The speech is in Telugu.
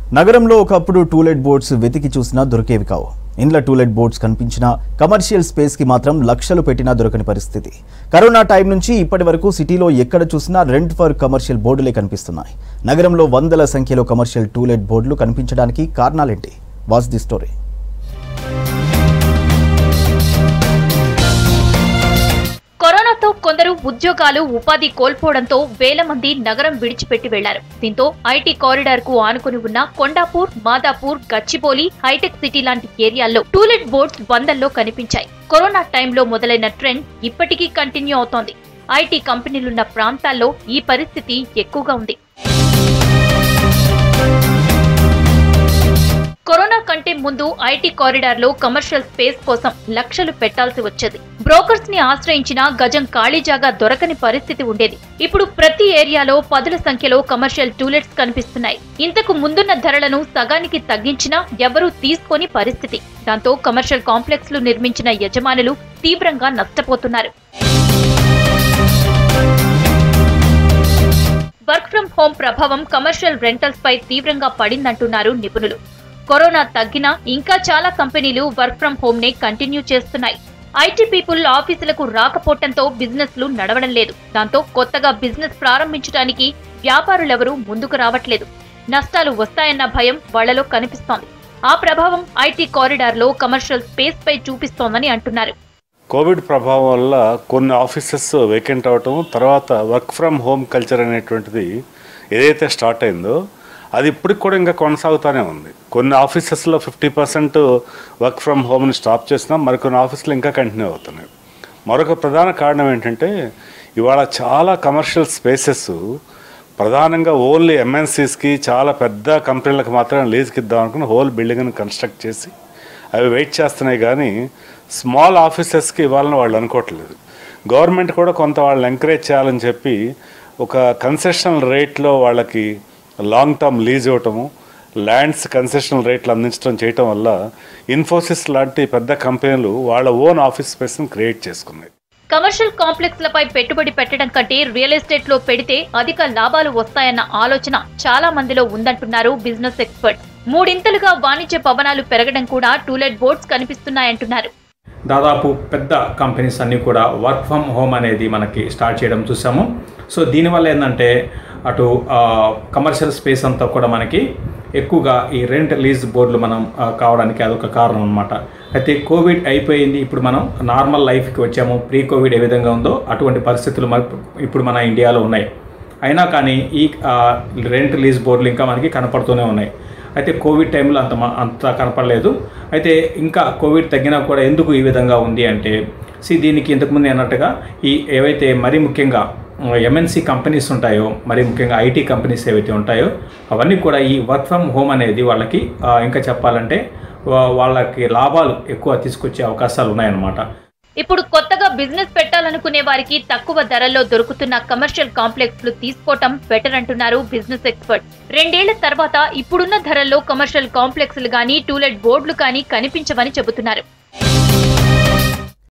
నగరంలో ఒకప్పుడు టూలెట్ బోర్డ్స్ వెతికి చూసినా దొరికేవి కావు ఇండ్ల టూలెట్ బోర్డ్స్ కనిపించినా కమర్షియల్ స్పేస్ కి మాత్రం లక్షలు పెట్టినా దొరకని పరిస్థితి కరోనా టైం నుంచి ఇప్పటి వరకు సిటీలో ఎక్కడ చూసినా రెంట్ ఫర్ కమర్షియల్ బోర్డులే కనిపిస్తున్నాయి నగరంలో వందల సంఖ్యలో కమర్షియల్ టూలెట్ బోర్డులు కనిపించడానికి కారణాలేంటి వాస్ ది స్టోరీ కరోనాతో కొందరు ఉద్యోగాలు ఉపాధి కోల్పోవడంతో వేల మంది నగరం విడిచిపెట్టి వెళ్లారు దీంతో ఐటీ కారిడార్ కు ఆనుకుని ఉన్న కొండాపూర్ మాదాపూర్ గచ్చిబౌలి హైటెక్ సిటీ లాంటి ఏరియాల్లో టూలెట్ బోర్డ్స్ వందల్లో కనిపించాయి కరోనా టైంలో మొదలైన ట్రెండ్ ఇప్పటికీ కంటిన్యూ అవుతోంది ఐటీ కంపెనీలున్న ప్రాంతాల్లో ఈ పరిస్థితి ఎక్కువగా ఉంది కరోనా కంటే ముందు ఐటీ కారిడార్ లో కమర్షియల్ స్పేస్ కోసం లక్షలు పెట్టాల్సి వచ్చేది బ్రోకర్స్ ని ఆశ్రయించిన గజం ఖాళీ జాగా దొరకని పరిస్థితి ఉండేది ఇప్పుడు ప్రతి ఏరియాలో పదుల సంఖ్యలో కమర్షియల్ టూలెట్స్ కనిపిస్తున్నాయి ఇంతకు ముందున్న ధరలను సగానికి తగ్గించినా ఎవరూ తీసుకొని పరిస్థితి దాంతో కమర్షియల్ కాంప్లెక్స్ లు నిర్మించిన యజమానులు తీవ్రంగా నష్టపోతున్నారు వర్క్ ఫ్రం హోం ప్రభావం కమర్షియల్ రెంటల్స్ పై తీవ్రంగా పడిందంటున్నారు నిపుణులు కరోనా తగ్గినా ఇంకా చాలా కంపెనీలు వర్క్ ఫ్రం హోమ్ నే కంటిన్యూ చేస్తున్నాయి ఐటీ పీపుల్ ఆఫీసులకు రాకపోవడంతో బిజినెస్ లు నడవడం లేదు దాంతో కొత్తగా బిజినెస్ ప్రారంభించడానికి వ్యాపారులెవరూ ముందుకు రావట్లేదు నష్టాలు వస్తాయన్న భయం వాళ్లలో కనిపిస్తోంది ఆ ప్రభావం ఐటీ కారిడార్ లో కమర్షియల్ స్పేస్ పై చూపిస్తోందని అంటున్నారు కోవిడ్ ప్రభావం వల్ల కొన్ని ఆఫీసెస్ వేకెంట్ అవటం తర్వాత వర్క్ ఫ్రమ్ హోమ్ కల్చర్ అనేటువంటిది ఏదైతే స్టార్ట్ అయిందో అది ఇప్పటికి కూడా ఇంకా కొనసాగుతూనే ఉంది కొన్ని ఆఫీసెస్లో ఫిఫ్టీ పర్సెంట్ వర్క్ ఫ్రమ్ హోమ్ని స్టాప్ చేసినా మరికొన్ని ఆఫీసులు ఇంకా కంటిన్యూ అవుతున్నాయి మరొక ప్రధాన కారణం ఏంటంటే ఇవాళ చాలా కమర్షియల్ స్పేసెస్ ప్రధానంగా ఓన్లీ ఎంఎన్సీస్కి చాలా పెద్ద కంపెనీలకు మాత్రమే లీజ్కి ఇద్దాం అనుకుని హోల్ బిల్డింగ్ని కన్స్ట్రక్ట్ చేసి అవి వెయిట్ చేస్తున్నాయి కానీ స్మాల్ ఆఫీసెస్కి ఇవ్వాలని వాళ్ళు అనుకోవట్లేదు గవర్నమెంట్ కూడా కొంత వాళ్ళని ఎంకరేజ్ చేయాలని చెప్పి ఒక కన్సెషనల్ రేట్లో వాళ్ళకి లాంగ్ టర్మ్ లీజ్ ఇవ్వటము ల్యాండ్స్ కన్సెషనల్ రేట్లు అందించడం చేయటం వల్ల ఇన్ఫోసిస్ లాంటి పెద్ద కంపెనీలు వాళ్ళ ఓన్ ఆఫీస్ స్పేస్ని క్రియేట్ చేసుకున్నాయి కమర్షియల్ కాంప్లెక్స్ లపై పెట్టుబడి పెట్టడం కంటే రియల్ ఎస్టేట్ లో పెడితే అధిక లాభాలు వస్తాయన్న ఆలోచన చాలా మందిలో ఉందంటున్నారు బిజినెస్ ఎక్స్పర్ట్స్ మూడింతలుగా వాణిజ్య భవనాలు పెరగడం కూడా టూలెట్ బోర్డ్స్ కనిపిస్తున్నాయంటున్నారు దాదాపు పెద్ద కంపెనీస్ అన్నీ కూడా వర్క్ ఫ్రమ్ హోమ్ అనేది మనకి స్టార్ట్ చేయడం చూసాము సో దీనివల్ల ఏంటంటే అటు కమర్షియల్ స్పేస్ అంతా కూడా మనకి ఎక్కువగా ఈ రెంట్ లీజ్ బోర్డులు మనం ఆ, కావడానికి అదొక కారణం అనమాట అయితే కోవిడ్ అయిపోయింది ఇప్పుడు మనం నార్మల్ లైఫ్కి వచ్చాము ప్రీ కోవిడ్ ఏ విధంగా ఉందో అటువంటి పరిస్థితులు మన ఇప్పుడు మన ఇండియాలో ఉన్నాయి అయినా కానీ ఈ ఆ, రెంట్ లీజ్ బోర్డులు ఇంకా మనకి కనపడుతూనే ఉన్నాయి అయితే కోవిడ్ టైంలో అంత మ- అంత కనపడలేదు అయితే ఇంకా కోవిడ్ తగ్గినా కూడా ఎందుకు ఈ విధంగా ఉంది అంటే సి దీనికి ఇంతకుముందు అన్నట్టుగా ఈ ఏవైతే మరీ ముఖ్యంగా ఎంఎన్సి కంపెనీస్ ఉంటాయో మరి ముఖ్యంగా ఐటీ కంపెనీస్ ఏవైతే ఉంటాయో అవన్నీ కూడా ఈ వర్క్ ఫ్రమ్ హోమ్ అనేది వాళ్ళకి ఆ, ఇంకా చెప్పాలంటే వా- వాళ్ళకి లాభాలు ఎక్కువ తీసుకొచ్చే అవకాశాలు ఉన్నాయన్నమాట ఇప్పుడు కొత్తగా బిజినెస్ పెట్టాలనుకునే వారికి తక్కువ ధరల్లో దొరుకుతున్న కమర్షియల్ కాంప్లెక్స్ లు తీసుకోవటం బెటర్ అంటున్నారు బిజినెస్ ఎక్స్పర్ట్ రెండేళ్ల తర్వాత ఇప్పుడున్న ధరల్లో కమర్షియల్ కాంప్లెక్స్ లు గానీ టూలెట్ బోర్డులు కానీ కనిపించవని చెబుతున్నారు